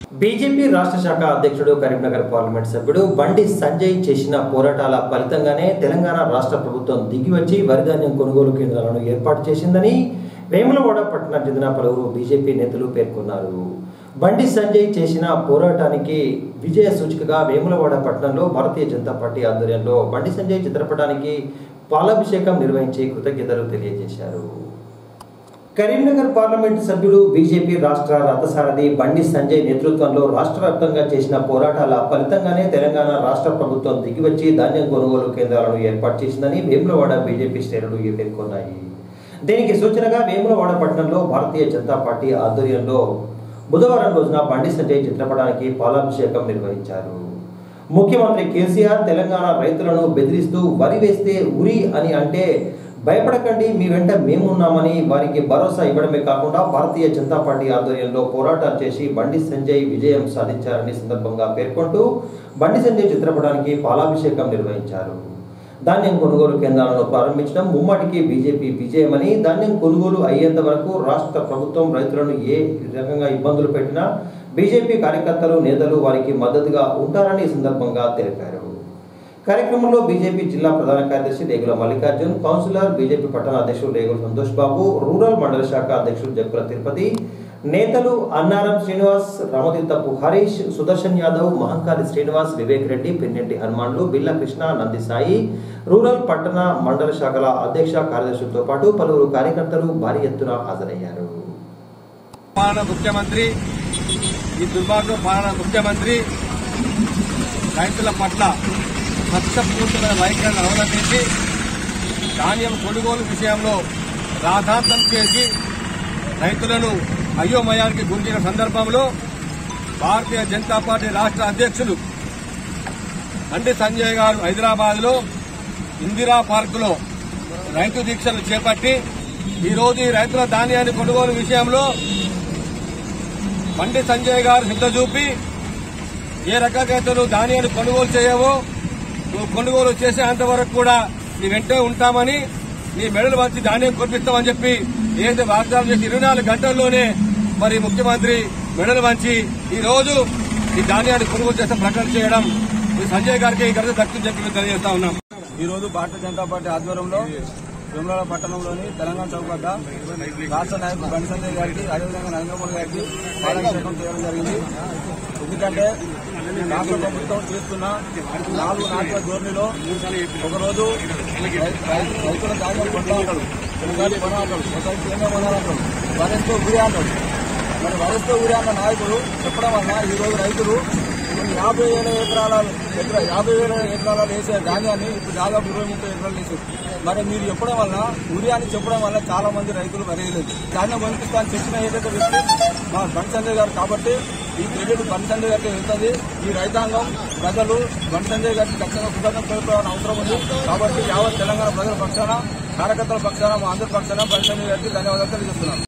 BJP రాష్ట్ర శాఖ అధ్యక్షుడు కరీంనగర్ పార్లమెంట్ సభ్యుడు బండి సంజయ్ చేసిన పోరాటాల ఫలితంగానే తెలంగాణ రాష్ట్ర ప్రభుత్వం దిగివచ్చి వరిధాన్యం కొనుగోలు కేంద్రాలను ఏర్పాటు చేసిందని వేములవాడ పట్టణ చెందిన పలువురు బీజేపీ నేతలు పేర్కొన్నారు బండి సంజయ్ చేసిన పోరాటానికి విజయ సూచికగా వేములవాడ పట్టణంలో భారతీయ జనతా పార్టీ ఆధ్వర్యంలో బండి సంజయ్ చిత్రపటానికి పాలాభిషేకం నిర్వహించి కృతజ్ఞతలు తెలియజేశారు కరీంనగర్ పార్లమెంటు సభ్యుడు బీజేపీ రాష్ట్ర రథసారథి బండి సంజయ్ నేతృత్వంలో రాష్ట్ర వ్యాప్తంగా చేసిన పోరాటాల ఫలితంగానే తెలంగాణ రాష్ట్ర ప్రభుత్వం దిగివచ్చి ధాన్యం కొనుగోలు కేంద్రాలను ఏర్పాటు చేసిందని వేములవాడ బీజేపీ శ్రేణులు పేర్కొన్నాయి దీనికి సూచనగా వేములవాడ పట్టణంలో భారతీయ జనతా పార్టీ ఆధ్వర్యంలో బుధవారం రోజున బండి సంజయ్ చిత్రపటానికి పాలాభిషేకం నిర్వహించారు ముఖ్యమంత్రి కేసీఆర్ తెలంగాణ రైతులను బెదిరిస్తూ వరి వేస్తే ఉరి అని అంటే భయపడకండి మీ వెంట మేమున్నామని వారికి భరోసా ఇవ్వడమే కాకుండా భారతీయ జనతా పార్టీ ఆధ్వర్యంలో పోరాటాలు చేసి బండి సంజయ్ విజయం సాధించారని సందర్భంగా పేర్కొంటూ బండి సంజయ్ చిత్రపటానికి పాలాభిషేకం నిర్వహించారు ధాన్యం కొనుగోలు కేంద్రాలను ప్రారంభించడం ముమ్మటికి బీజేపీ విజయమని ధాన్యం కొనుగోలు అయ్యేంత వరకు రాష్ట్ర ప్రభుత్వం రైతులను ఏ రకంగా ఇబ్బందులు పెట్టినా బీజేపీ కార్యకర్తలు నేతలు వారికి మద్దతుగా ఉంటారని ఈ సందర్భంగా తెలిపారు కార్యక్రమంలో బీజేపీ జిల్లా ప్రధాన కార్యదర్శి రేగుల మల్లికార్జున్ కౌన్సిలర్ బీజేపీ పట్టణ అధ్యక్షుడు రేగుల సంతోష్ బాబు రూరల్ మండల శాఖ అధ్యక్షుడు జక్కుల తిరుపతి నేతలు అన్నారం శ్రీనివాస్ రామతీర్థపు హరీష్ సుదర్శన్ యాదవ్ మహంకాళి శ్రీనివాస్ వివేక్ రెడ్డి పిన్నెట్టి హనుమాన్లు బిల్ల కృష్ణ నంది సాయి రూరల్ పట్టణ మండల శాఖల అధ్యక్ష కార్యదర్శులతో పాటు పలువురు కార్యకర్తలు భారీ ఎత్తున హాజరయ్యారు పాలన ముఖ్యమంత్రి ఈ దుర్మార్గ పాలన ముఖ్యమంత్రి రైతుల పట్ల పక్షపూర్తమైన వైఖరిని అవలంబించి ధాన్యం కొనుగోలు విషయంలో రాధాంతం చేసి రైతులను అయోమయానికి గుంజిన సందర్భంలో భారతీయ జనతా పార్టీ రాష్ట్ర అధ్యక్షులు బండి సంజయ్ గారు హైదరాబాద్ లో ఇందిరా పార్క్ లో రైతు దీక్షలు చేపట్టి ఈ రోజు ఈ రైతుల ధాన్యాన్ని కొనుగోలు విషయంలో బండి సంజయ్ గారు శ్రద్ధ చూపి ఏ రకంగా నువ్వు ధాన్యాన్ని కొనుగోలు చేయవో నువ్వు కొనుగోలు చేసేంత వరకు కూడా నీ వెంటే ఉంటామని నీ మెడలు వచ్చి ధాన్యం కొనిపిస్తామని చెప్పి ఏదైతే వాగ్దానం చేసి ఇరవై నాలుగు గంటల్లోనే మరి ముఖ్యమంత్రి మెడలు వంచి ఈ రోజు ఈ ధాన్యాన్ని కొనుగోలు చేస్తే ప్రకటన చేయడం ఈ సంజయ్ గారికి ఈ ఘనత దక్కుని చెప్పి మేము తెలియజేస్తా ఉన్నాం ఈ రోజు భారతీయ జనతా పార్టీ ఆధ్వర్యంలో వేములవాడ పట్టణంలోని తెలంగాణ చౌక్ వద్ద రాష్ట్ర నాయకుడు బండి సంజయ్ గారికి అదేవిధంగా నరేంద్ర మోడీ గారికి పాలాభిషేకం చేయడం జరిగింది ఎందుకంటే రాష్ట్ర ప్రభుత్వం చేస్తున్న నాలుగు నాట్ల ధోరణిలో ఒకరోజు రై- రై- రైతుల ధాన్యం కొంటా ఉంటాడు ఒకసారి కొన అంటాడు ఒకసారి కేంద్రం కొనాలంటాడు వరిస్తూ ఊరి అంటాడు మరి వరిస్తూ ఊరి అన్న నాయకుడు చెప్పడం వల్ల ఈ రోజు రైతులు కొన్ని యాభై వేల ఎకరాల ఎకరా యాభై వేల ఎకరాల వేసే ధాన్యాన్ని ఇప్పుడు దాదాపు ఇరవై ముప్పై ఎకరాలు వేసారు మరి మీరు చెప్పడం వల్ల ఉరియాని చెప్పడం వల్ల చాలా మంది రైతులు వరేయలేదు ధాన్యం కొనిపిస్తాను చెప్పిన ఏదైతే వ్యక్తి మా బండి సంజయ్ గారు కాబట్టి ఈ క్రెడిట్ బండి సంజయ్ గారికి వెళ్తుంది ఈ రైతాంగం ప్రజలు బండి సంజయ్ గారికి ఖచ్చితంగా కృతజ్ఞత తెలుపుకోవాలని అవసరం ఉంది కాబట్టి యావత్ తెలంగాణ ప్రజల పక్షాన కార్యకర్తల పక్షాన మా అందరి పక్షాన బండి సంజయ్ గారికి ధన్యవాదాలు తెలియజేస్తున్నాం